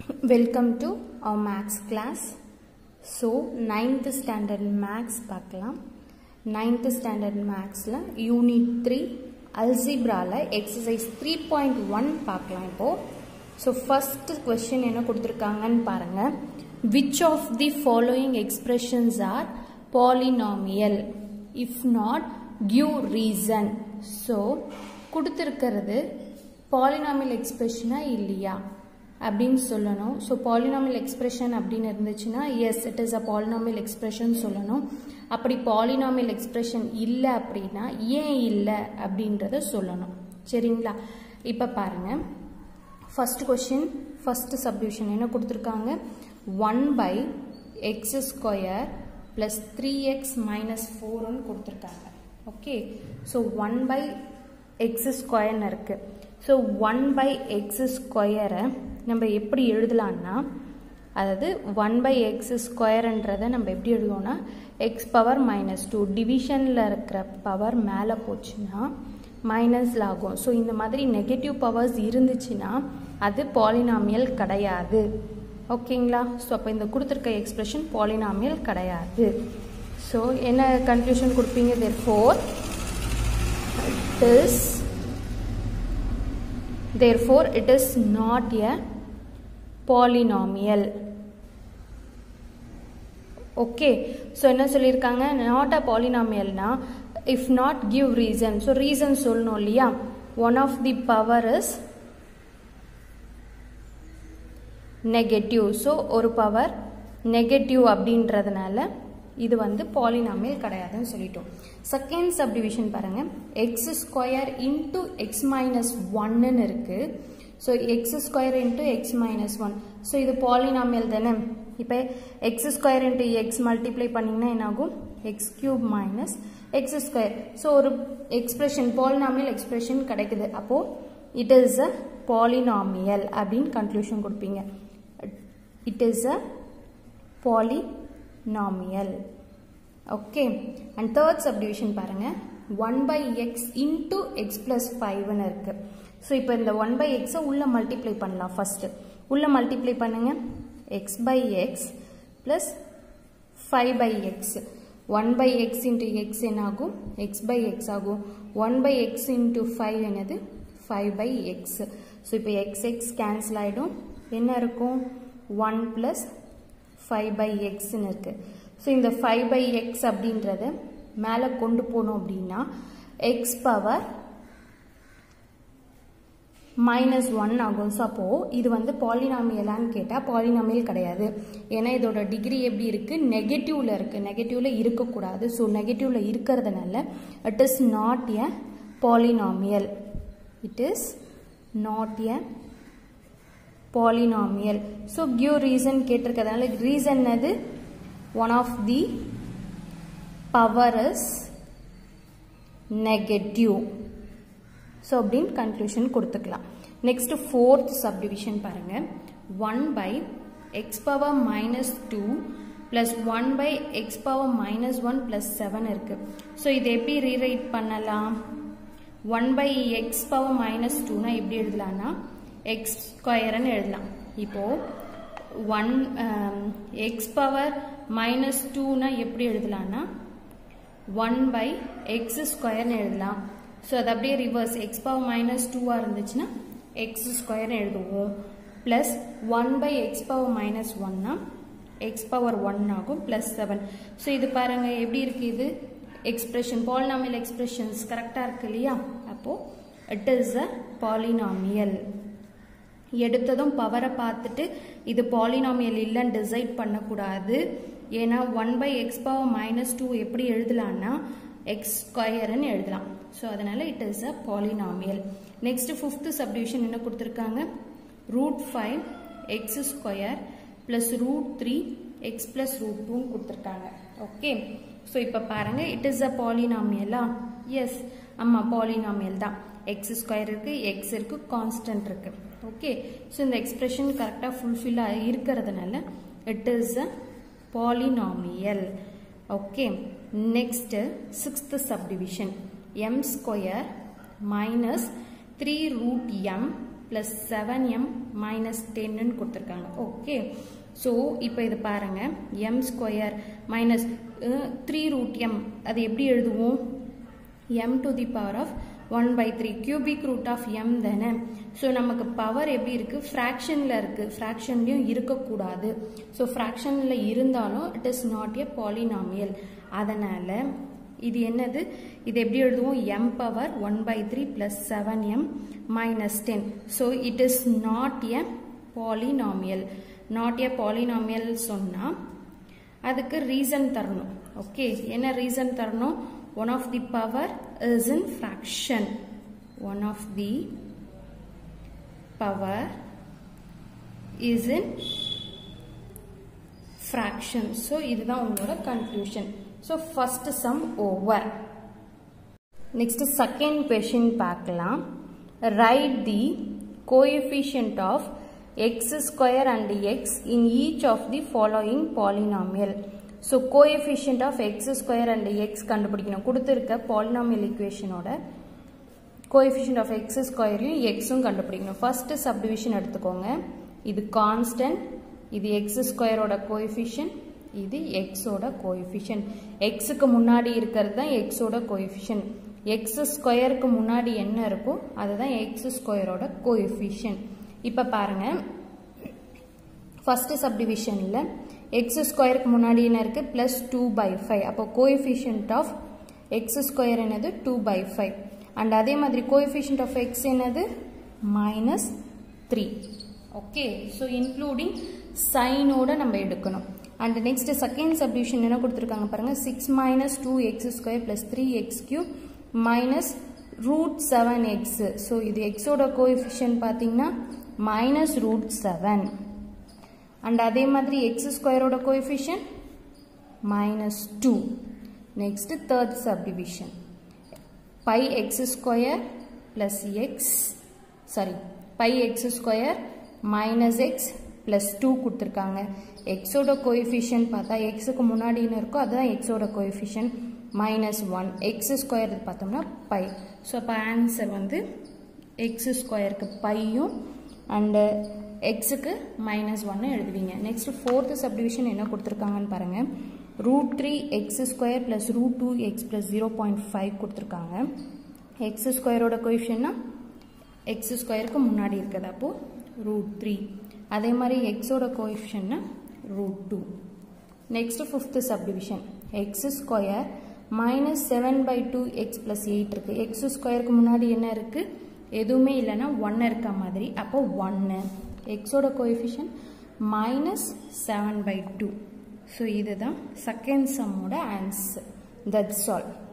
welcome to our maths class so ninth standard maths பார்க்கலாம் ninth standard மேக்ஸில் unit three அல்ஜிப்ராவில் exercise three point one பார்க்கலாம் இப்போது so first question என்ன கொடுத்துருக்காங்கன்னு பாருங்கள் which of the following expressions are polynomial if not give reason so கொடுத்துருக்கிறது polynomial எக்ஸ்பிரஷனா இல்லையா அப்படின்னு சொல்லணும் ஸோ பாலினாமியல் எக்ஸ்பிரஷன் அப்படின்னு இருந்துச்சுன்னா yes it is a polynomial expression சொல்லணும் அப்படி பாலினாமியல் எக்ஸ்பிரஷன் இல்லை அப்படின்னா ஏன் இல்லை அப்படின்றத சொல்லணும் சரிங்களா இப்போ பாருங்கள் ஃபஸ்ட் கொஷின் ஃபஸ்ட்டு சப்டிவிஷன் என்ன கொடுத்துருக்காங்க one by X square plus three x minus ஃபோர்னு கொடுத்துருக்காங்க okay so one by x ஸ்கொயர்னு இருக்குது ஸோ ஒன் பை எக்ஸ் ஸ்கொயரை நம்ம எப்படி எழுதலான்னா அதாவது ஒன் பை எக்ஸ் ஸ்கொயர்ன்றதை நம்ம எப்படி எழுதுவோம்னா எக்ஸ் பவர் மைனஸ் டூ டிவிஷனில் இருக்கிற பவர் மேலே போச்சுன்னா மைனஸில் ஆகும் ஸோ இந்த மாதிரி நெகட்டிவ் பவர்ஸ் இருந்துச்சுன்னா அது பாலினாமியல் கிடையாது ஓகேங்களா ஸோ அப்போ இந்த கொடுத்துருக்க எக்ஸ்பிரஷன் பாலினாமியல் கிடையாது ஸோ என்ன கன்க்ளூஷன் கொடுப்பீங்க therefore it is therefore it is not a polynomial okay so என்ன சொல்லியிருக்காங்க நாட் அ பாலினாமியல்னா if not give reason so reason சொல்லணும் இல்லையா one of the power is negative so ஒரு power negative அப்படின்றதுனால இது வந்து பாலினாமியல் கிடையாதுன்னு சொல்லிட்டோம் செகண்ட் சப்டிவிஷன் பாருங்க x square into x minus ஒன்னு இருக்கு so x square into x minus one so இது பாலினாமியல் தானே இப்போ x square into x multiply பண்ணிங்கன்னா என்னாகும் x cube minus x square so ஒரு எக்ஸ்பிரஷன் பாலினாமியல் எக்ஸ்பிரஷன் கிடைக்குது அப்போது இட் இஸ் அ பாலினாமியல் அப்படின்னு கன்க்ளூஷன் கொடுப்பீங்க it is a polynomial okay and third subdivision பாருங்க one by x into x plus ஃபைவ்னு இருக்கு ஸோ இப்போ இந்த ஒன் பை எக்ஸை உள்ள மல்டிப்ளை பண்ணலாம் ஃபர்ஸ்ட் உள்ள மல்டிப்ளை பண்ணுங்க x by x plus five by x one by x into x என்ன ஆகும் எக்ஸ் பை எக்ஸ் ஆகும் one by x into five என்னது ஃபைவ் பை எக்ஸ் ஸோ இப்போ எக்ஸ் எக்ஸ் கேன்சல் ஆகிடும் என்ன இருக்கும் ஒன் பிளஸ் ஃபைவ் பை எக்ஸ்ன்னு இருக்குது ஸோ இந்த ஃபைவ் பை எக்ஸ் அப்படின்றத மேலே கொண்டு போனோம் அப்படின்னா எக்ஸ் பவர் மைனஸ் ஒன் ஆகும் ஸோ அப்போது இது வந்து பாலினாமியலான்னு கேட்டால் பாலினாமியல் கிடையாது ஏன்னா இதோட டிகிரி எப்படி இருக்குது நெகட்டிவில் இருக்குது நெகட்டிவில் இருக்கக்கூடாது ஸோ நெகட்டிவில் இருக்கிறதுனால it is not a polynomial it is not a polynomial so give reason கேட்டிருக்கிறதுனால reason அது one of the power is negative so அப்படின்னு conclusion கொடுத்துக்கலாம் next fourth subdivision பாருங்க 1 by x power minus 2 plus 1 by x power minus 1 plus 7 இருக்கு so இது எப்படி rewrite பண்ணலாம் 1 by x power minus 2 நா எப்படி எழுதலாம்னா எக்ஸ் ஸ்கொயர்னு எழுதலாம் இப்போது ஒன் எக்ஸ் பவர் மைனஸ் டூனா எப்படி எழுதலாம்னா ஒன் பை எக்ஸ் ஸ்கொயர்னு எழுதலாம் ஸோ அது அப்படியே ரிவர்ஸ் எக்ஸ் பவர் மைனஸ் டூவாக இருந்துச்சுன்னா எக்ஸ் ஸ்கொயர்னு எழுதுவோம் plus one by x power minus ஒன்னா எக்ஸ் பவர் ஒன் ஆகும் ப்ளஸ் செவன் ஸோ இது பாருங்கள் எப்படி இருக்குது இது எக்ஸ்பிரஷன் பாலினாமியல் எக்ஸ்பிரஷன்ஸ் கரெக்டாக இருக்கு இல்லையா அப்போது இட் இஸ் அ பாலினாமியல் எடுத்ததும் பவரை பார்த்துட்டு இது பாலினாமியல் இல்லைன்னு டிசைட் பண்ணக்கூடாது ஏன்னா one by x power minus two எப்படி எழுதலான்னா எக்ஸ் ஸ்கொயர்னு எழுதலாம் ஸோ அதனால் it is a polynomial next fifth subdivision என்ன கொடுத்துருக்காங்க root five x square plus root three x plus root டூன்னு கொடுத்துருக்காங்க ஓகே ஸோ இப்போ பாருங்கள் இட் இஸ் அ பாலினாமியலா எஸ் ஆமாம் பாலினாமியல் தான் எக்ஸ் ஸ்கொயர் இருக்குது எக்ஸ் இருக்குது கான்ஸ்டன்ட் இருக்குது ஓகே ஸோ இந்த எக்ஸ்பிரஷன் கரெக்டாக ஃபுல்ஃபில்லாக இருக்கிறதுனால it is a polynomial okay next sixth subdivision M square minus three root M plus seven M minus டென்னு கொடுத்துருக்காங்க ஓகே ஸோ இப்போ இது பாருங்க M square minus three root M அது எப்படி எழுதுவோம் M to the power of one by three cubic root of M தானே so நமக்கு பவர் எப்படி இருக்குது ஃப்ராக்ஷனில் இருக்குது ஃப்ராக்ஷன்லையும் இருக்கக்கூடாது ஸோ ஃப்ராக்ஷனில் இருந்தாலும் it is not a polynomial அதனால் இது என்னது இது எப்படி எழுதுவோம் M power one by three plus seven M minus ten so it is not a polynomial not a polynomial சொன்னால் அதுக்கு ரீசன் தரணும் ஓகே என்ன ரீசன் தரணும் one of the power is in fraction one of the power is in fraction so இதுதான் உங்களோட conclusion so first sum over next second question பார்க்கலாம் write the coefficient of x square and x in each of the following polynomial so coefficient of X square and X கண்டுபிடிக்கணும் கொடுத்துருக்க polynomial ஈக்குவேஷனோட coefficient of X ஸ்கொயரையும் எக்ஸும் கண்டுபிடிக்கணும் first subdivision எடுத்துக்கோங்க இது constant இது எக்ஸ் ஸ்கொயரோட கோஎஃபிஷியன்ட் இது எக்ஸோட கோஎஃபிஷியன்ட் எக்ஸுக்கு முன்னாடி இருக்கிறது தான் எக்ஸோட கோஎஃபிஷியன்ட் எக்ஸ் ஸ்கொயருக்கு முன்னாடி என்ன இருக்கோ அதுதான் எக்ஸ் ஸ்கொயரோட கோஎஃபிஷியன்ட் இப்போ பாருங்க ஃபர்ஸ்ட் சப்டிவிஷனில் எக்ஸ் ஸ்கொயருக்கு முன்னாடி என்ன இருக்குது ப்ளஸ் டூ பை ஃபைவ் அப்போ கோஎஃபிஷியன்ட் ஆஃப் எக்ஸ் ஸ்கொயர் என்னது டூ பை ஃபைவ் அண்ட் அதே மாதிரி கோஎஃபிஷியன்ட் ஆஃப் எக்ஸ் என்னது minus three okay so including சைனோட நம்ம எடுக்கணும் அண்ட் நெக்ஸ்ட் செகண்ட் சப்டிவிஷன் என்ன கொடுத்துருக்காங்க பாருங்க six minus two X square plus three X Q minus root seven X so இது எக்ஸோட கோஎஃபிஷியன்ட் பார்த்தீங்கன்னா மைனஸ் ரூட் செவன் அண்ட் அதே மாதிரி எக்ஸ் ஸ்கொயரோட coefficient minus two next third subdivision pi X square plus X sorry pi X square minus X plus two கொடுத்துருக்காங்க எக்ஸோட coefficient பார்த்தா எக்ஸுக்கு முன்னாடி என்ன இருக்கோ அதுதான் எக்ஸோட coefficient minus one X square பார்த்தோம்னா பை ஸோ அப்போ ஆன்சர் வந்து எக்ஸ் ஸ்கொயருக்கு பையும் அண்டு எக்ஸுக்கு மைனஸ் ஒன்று எழுதுவீங்க நெக்ஸ்ட் ஃபோர்த்து சப்டிவிஷன் என்ன கொடுத்துருக்காங்கன்னு பாருங்கள் root three X square plus root two X plus zero point five கொடுத்துருக்காங்க எக்ஸ் ஸ்கொயரோட கொஷன்னா எக்ஸ் ஸ்கொயருக்கு முன்னாடி இருக்குது அப்போது ரூட் த்ரீ அதே மாதிரி எக்ஸோட கோஎஃபிஷன்னா root two next fifth subdivision X square minus seven by two X plus eight இருக்குது எக்ஸ் ஸ்கொயருக்கு முன்னாடி என்ன இருக்குது எதுவுமே இல்லைன்னா ஒன்று இருக்க மாதிரி அப்போ ஒன்று எக்ஸோட coefficient minus seven by two so இதுதான் செகண்ட் சம்மோட ஆன்சர் தட்ஸ் ஆல்